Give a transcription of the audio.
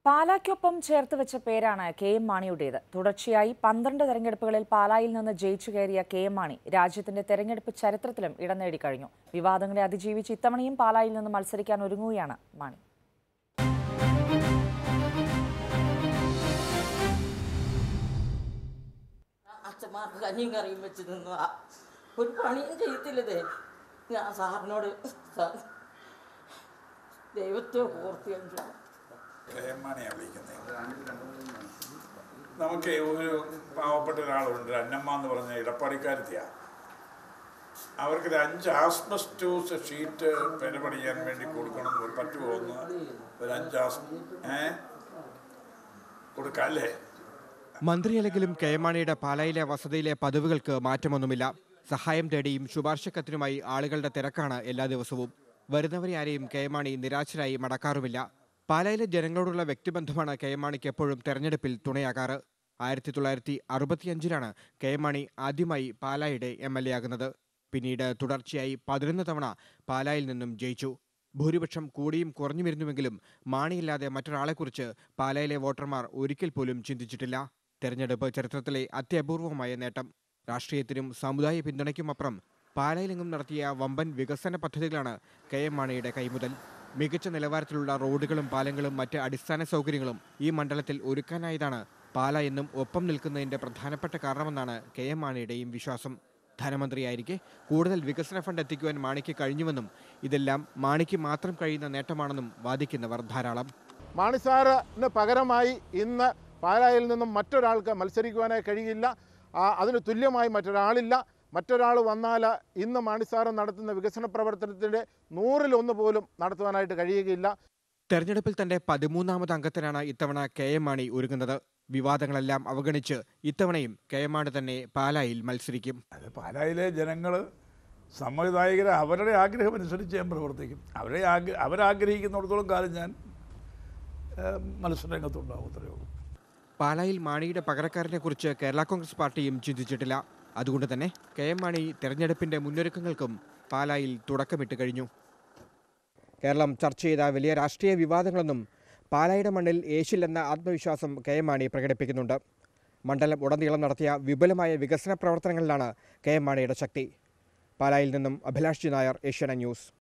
പാലായ്ക്കൊപ്പം ചേർത്ത് വെച്ച പേരാണ് കെ എം മാണിയുടേത് തുടർച്ചയായി പന്ത്രണ്ട് തെരഞ്ഞെടുപ്പുകളിൽ പാലായിൽ നിന്ന് ജയിച്ചു കയറിയ കെ എം മാണി രാജ്യത്തിന്റെ തെരഞ്ഞെടുപ്പ് ചരിത്രത്തിലും ഇടം നേടിക്കഴിഞ്ഞു വിവാദങ്ങളെ അതിജീവിച്ച് ഇത്തവണയും പാലായിൽ നിന്ന് മത്സരിക്കാൻ ഒരുങ്ങുകയാണ് മാണി അച്ഛന്മാർക്ക് കഞ്ഞിയും കറിയും വെച്ച് നിന്നു ഒരു പണിയും ചെയ്യത്തില്ലതേ ഞാൻ സാറിനോട് സാർ ദൈവത്തെ ഓർത്തിയാണ് പ്രേമാനെയാണ് വിളിക്കുന്നത് നമുക്ക് ഒരു പാവപ്പെട്ട ഒരാളുണ്ട് അന്നമ്മ എന്ന് പറഞ്ഞ ഇടപ്പാടിക്കാരത്തിയാ അവർക്ക് ഒരു അഞ്ച് ആസ്മസ്റ്റോസ് ഷീറ്റ് പെര പണിയാൻ വേണ്ടി കൊടുക്കണം എന്ന് പറ്റുമോ എന്ന് ഒരു അഞ്ച് ആസ് ഏ കൊടുക്കാല്ലേ മന്ത്രിയല്ലെങ്കിലും കെ എം മാണിയുടെ പാലായിലെ വസതിയിലെ പദവികൾക്ക് മാറ്റമൊന്നുമില്ല സഹായം തേടിയും ശുപാർശ കത്തിനുമായി ആളുകളുടെ തിരക്കാണ് എല്ലാ ദിവസവും വരുന്നവരെ ആരെയും കെ എം മാണി നിരാശരായി മടക്കാറുമില്ല പാലായിലെ ജനങ്ങളോടുള്ള വ്യക്തിബന്ധമാണ് കെ എം മാണിക്ക് എപ്പോഴും തെരഞ്ഞെടുപ്പിൽ തുണയാകാറ് ആയിരത്തി തൊള്ളായിരത്തി അറുപത്തിയഞ്ചിലാണ് കെ എം മാണി ആദ്യമായി പാലായുടെ എം എൽ എ ആകുന്നത് പിന്നീട് തുടർച്ചയായി പതിനൊന്ന് തവണ പാലായിൽ നിന്നും ജയിച്ചു ഭൂരിപക്ഷം കൂടിയും കുറഞ്ഞു വരുന്നുവെങ്കിലും മാണിയില്ലാതെ മറ്റൊരാളെക്കുറിച്ച് പാലായിലെ വോട്ടർമാർ ഒരിക്കൽ പോലും ചിന്തിച്ചിട്ടില്ല തെരഞ്ഞെടുപ്പ് ചരിത്രത്തിലെ അത്യപൂർവമായ നേട്ടം രാഷ്ട്രീയത്തിനും സമുദായ പിന്തുണയ്ക്കുമപ്പുറം പാലായിലെങ്ങും നടത്തിയ വമ്പൻ വികസന പദ്ധതികളാണ് കെ എം മാണിയുടെ കൈമുതൽ മികച്ച നിലവാരത്തിലുള്ള റോഡുകളും പാലങ്ങളും മറ്റ് അടിസ്ഥാന സൗകര്യങ്ങളും ഈ മണ്ഡലത്തിൽ ഒരുക്കാനായതാണ് പാല എന്നും ഒപ്പം നിൽക്കുന്നതിന്റെ പ്രധാനപ്പെട്ട കാരണമെന്നാണ് കെ എം മാണിയുടെയും വിശ്വാസം ധനമന്ത്രിയായിരിക്കെ കൂടുതൽ വികസന ഫണ്ട് എത്തിക്കുവാൻ മാണിക്ക് കഴിഞ്ഞുവെന്നും ഇതെല്ലാം മാണിക്ക് മാത്രം കഴിയുന്ന നേട്ടമാണെന്നും വാദിക്കുന്നവർ ധാരാളം മാണിസാറിന് പകരമായി ഇന്ന് പാലായിൽ നിന്നും മറ്റൊരാൾക്ക് മത്സരിക്കുവാനായി കഴിയില്ല ആ, അതിന് തുല്യമായി മറ്റൊരാളില്ല മറ്റൊരാൾ വന്നാൽ ഇന്ന് മാണിസാറ് നടത്തുന്ന വികസന പ്രവർത്തനത്തിൻ്റെ നൂറിലൊന്ന് പോലും നടത്തുവാനായിട്ട് കഴിയുകയില്ല തെരഞ്ഞെടുപ്പിൽ തന്റെ പതിമൂന്നാമത് അംഗത്തിനാണ് ഇത്തവണ കെ എം മാണി ഒരുങ്ങുന്നത് വിവാദങ്ങളെല്ലാം അവഗണിച്ച് ഇത്തവണയും കെ എം മാണി തന്നെ പാലായിൽ മത്സരിക്കും അത് പാലായിലെ ജനങ്ങൾ സമ്മതിദായകരെ അവരുടെ ആഗ്രഹം അനുസരിച്ച് ഞാൻ പ്രവർത്തിക്കും അവരെ ആഗ്ര അവരാഗ്രഹിക്കുന്നിടത്തോളം കാലം ഞാൻ ഏഹ്, മത്സരരംഗത്തുണ്ടാവും അത്രയേ ഉള്ളൂ പാലായിൽ മാണിയുടെ പകരക്കാരനെ കുറിച്ച് കേരള കോൺഗ്രസ് പാർട്ടിയും ചിന്തിച്ചിട്ടില്ല അതുകൊണ്ട് തന്നെ കെ എം മാണി തെരഞ്ഞെടുപ്പിന്റെ മുന്നൊരുക്കങ്ങൾക്കും പാലായിൽ തുടക്കമിട്ട് കഴിഞ്ഞു കേരളം ചർച്ച ചെയ്ത വലിയ രാഷ്ട്രീയ വിവാദങ്ങളൊന്നും പാലായുടെ മണ്ണിൽ ഏശില്ലെന്ന ആത്മവിശ്വാസം കെ എം മാണി പ്രകടിപ്പിക്കുന്നുണ്ട് മണ്ഡലം ഉടനീളം നടത്തിയ വിപുലമായ വികസന പ്രവർത്തനങ്ങളിലാണ് കെ എം മാണിയുടെ ശക്തി പാലായിൽ നിന്നും അഭിലാഷ് ജി നായർ ഏഷ്യാന ന്യൂസ്